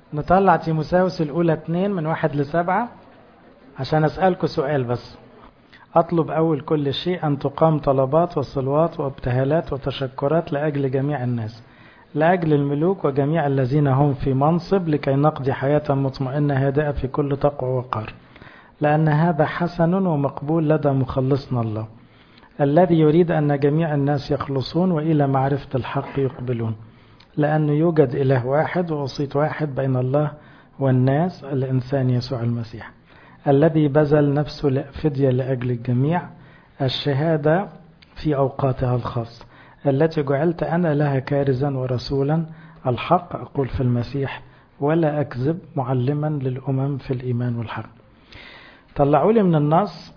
نطلع تيموساوس الأولى اتنين من واحد لسبعة عشان أسألكم سؤال بس أطلب أول كل شيء أن تقام طلبات وصلوات وابتهالات وتشكرات لأجل جميع الناس لأجل الملوك وجميع الذين هم في منصب لكي نقضي حياة مطمئنة هادئة في كل تقوى وقار لأن هذا حسن ومقبول لدى مخلصنا الله الذي يريد أن جميع الناس يخلصون وإلى معرفة الحق يقبلون لأنه يوجد إله واحد ووسيط واحد بين الله والناس الإنسان يسوع المسيح الذي بذل نفسه فدية لأجل الجميع الشهادة في أوقاتها الخاصة التي جعلت أنا لها كارزا ورسولا الحق أقول في المسيح ولا أكذب معلما للأمم في الإيمان والحق طلعوا لي من النص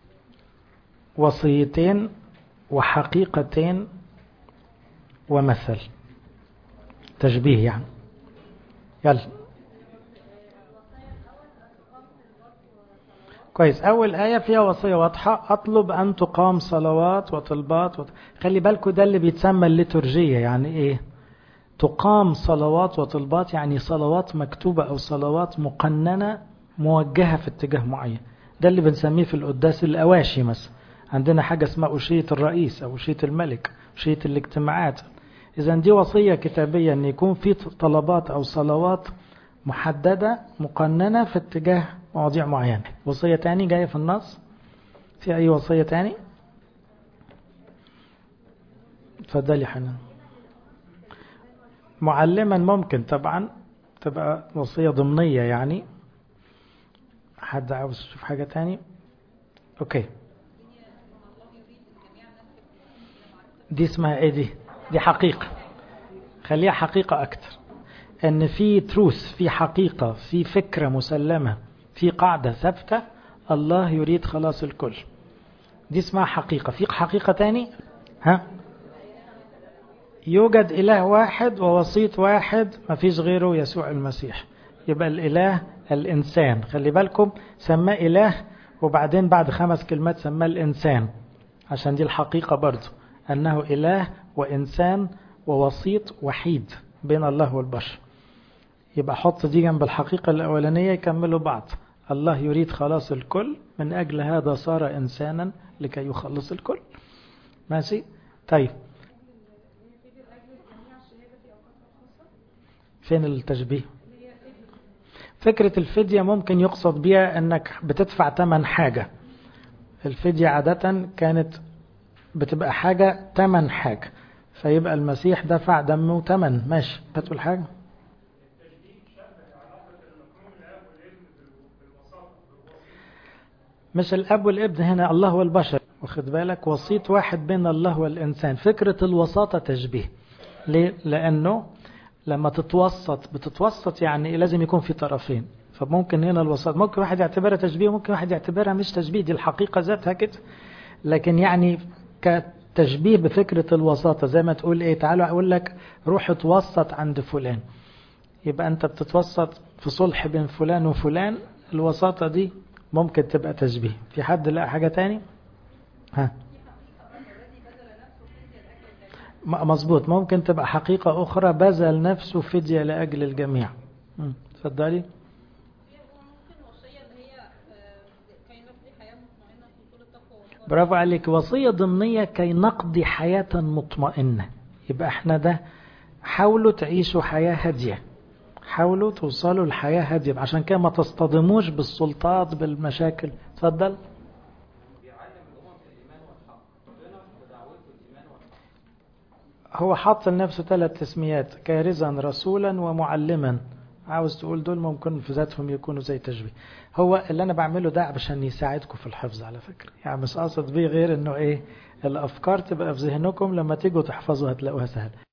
وصيتين وحقيقتين ومثل تشبيه يعني يلا كويس أول آية فيها وصية واضحة أطلب أن تقام صلوات وطلبات وط... خلي بالكم ده اللي بيتسمى الليتورجية يعني إيه تقام صلوات وطلبات يعني صلوات مكتوبة أو صلوات مقننة موجهة في اتجاه معين ده اللي بنسميه في القداس الأواشي مثلا عندنا حاجة اسمها أشية الرئيس أو أشية الملك أشية الاجتماعات إذا دي وصية كتابية أن يكون في طلبات أو صلوات محددة مقننة في اتجاه مواضيع معينة وصية تاني جاية في النص في أي وصية تاني تفضلي حنان معلما ممكن طبعا تبقى وصية ضمنية يعني حد عاوز يشوف حاجة تاني اوكي دي اسمها ايه دي دي حقيقة خليها حقيقة اكتر ان في تروث في حقيقة في فكرة مسلمة في قاعدة ثابتة الله يريد خلاص الكل دي اسمها حقيقة في حقيقة تاني ها يوجد إله واحد ووسيط واحد ما فيش غيره يسوع المسيح يبقى الإله الإنسان خلي بالكم سماه إله وبعدين بعد خمس كلمات سماه الإنسان عشان دي الحقيقة برضو أنه إله وإنسان ووسيط وحيد بين الله والبشر يبقى حط دي جنب الحقيقة الأولانية يكملوا بعض الله يريد خلاص الكل من أجل هذا صار إنسانا لكي يخلص الكل ماشي طيب فين التشبيه فكرة الفدية ممكن يقصد بها أنك بتدفع تمن حاجة الفدية عادة كانت بتبقى حاجة تمن حاجة فيبقى المسيح دفع دمه تمن ماشي بتقول حاجة مش الأب والابن هنا الله والبشر واخد بالك وسيط واحد بين الله والإنسان فكرة الوساطة تشبيه ليه؟ لأنه لما تتوسط بتتوسط يعني لازم يكون في طرفين فممكن هنا الوسط ممكن واحد يعتبرها تشبيه ممكن واحد يعتبرها مش تشبيه دي الحقيقة ذاتها كده لكن يعني كتشبيه بفكرة الوساطة زي ما تقول ايه تعالوا اقول لك روح اتوسط عند فلان يبقى انت بتتوسط في صلح بين فلان وفلان الوساطة دي ممكن تبقى تشبيه في حد لقى حاجة تاني ها مظبوط ممكن تبقى حقيقة أخرى بذل نفسه فدية لأجل الجميع تفضلي برافو عليك وصية ضمنية كي نقضي حياة مطمئنة يبقى احنا ده حاولوا تعيشوا حياة هادية حاولوا توصلوا لحياة هادية عشان كده ما تصطدموش بالسلطات بالمشاكل تفضل هو حط لنفسه ثلاث تسميات كارزا رسولا ومعلما عاوز تقول دول ممكن في ذاتهم يكونوا زي تشبيه هو اللي انا بعمله ده عشان يساعدكم في الحفظ على فكرة يعني مش قاصد بيه غير انه ايه الافكار تبقى في ذهنكم لما تيجوا تحفظوا هتلاقوها سهل